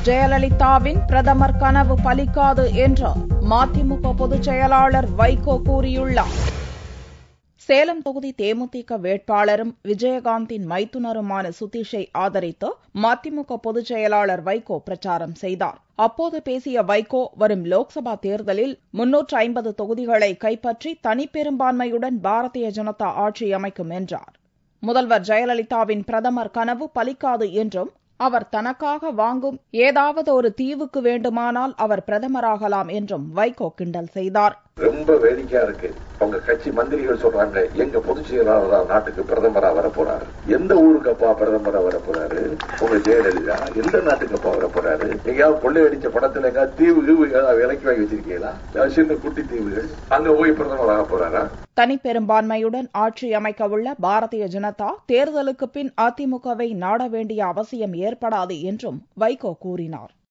ஜெயலலிதாவின் பிரதமர் கனவு பலிக்காது என்று மதிமுக பொதுச் செயலாளர் வைகோ கூறியுள்ளார் சேலம் தொகுதி தேமுதிக வேட்பாளரும் விஜயகாந்தின் மைத்துனருமான சுதீஷை ஆதரித்து மதிமுக பொதுச் செயலாளர் வைகோ பிரச்சாரம் செய்தார் அப்போது பேசிய வைகோ வரும் லோக்சபா தேர்தலில் முன்னூற்று ஐம்பது தொகுதிகளை கைப்பற்றி தனிப்பெரும்பான்மையுடன் பாரதிய ஜனதா ஆட்சி அமைக்கும் என்றார் முதல்வர் ஜெயலலிதாவின் பிரதமர் கனவு பலிக்காது என்றும் அவர் தனக்காக வாங்கும் ஏதாவது ஒரு தீவுக்கு வேண்டுமானால் அவர் பிரதமராகலாம் என்றும் வைகோ கிண்டல் செய்தார் ரொம்ப வேடிக்கையா இருக்கு உங்க கட்சி மந்திரிகள் சொல்றாங்க எங்க பொதுச் செயலாளர் தான் நாட்டுக்கு பிரதமரா வர போறாரு எந்த ஊருக்கப்பா பிரதமரா வர போறாரு உங்க ஜெயலலிதா எந்த நாட்டுக்கப்பா வர போறாரு எங்கேயாவது கொள்ளையடிச்ச படத்துல எங்கேயாவது தீவு கீவு ஏதாவது விலைக்கு வாங்கி வச்சிருக்கீங்களா சின்ன குட்டி தீவுகள் அங்க போய் பிரதமராக போறாரா தனிப்பெரும்பான்மையுடன் ஆட்சி அமைக்கவுள்ள பாரதிய ஜனதா தேர்தலுக்கு பின் அதிமுகவை நாட வேண்டிய அவசியம் ஏற்படாது என்றும் வைகோ கூறினார்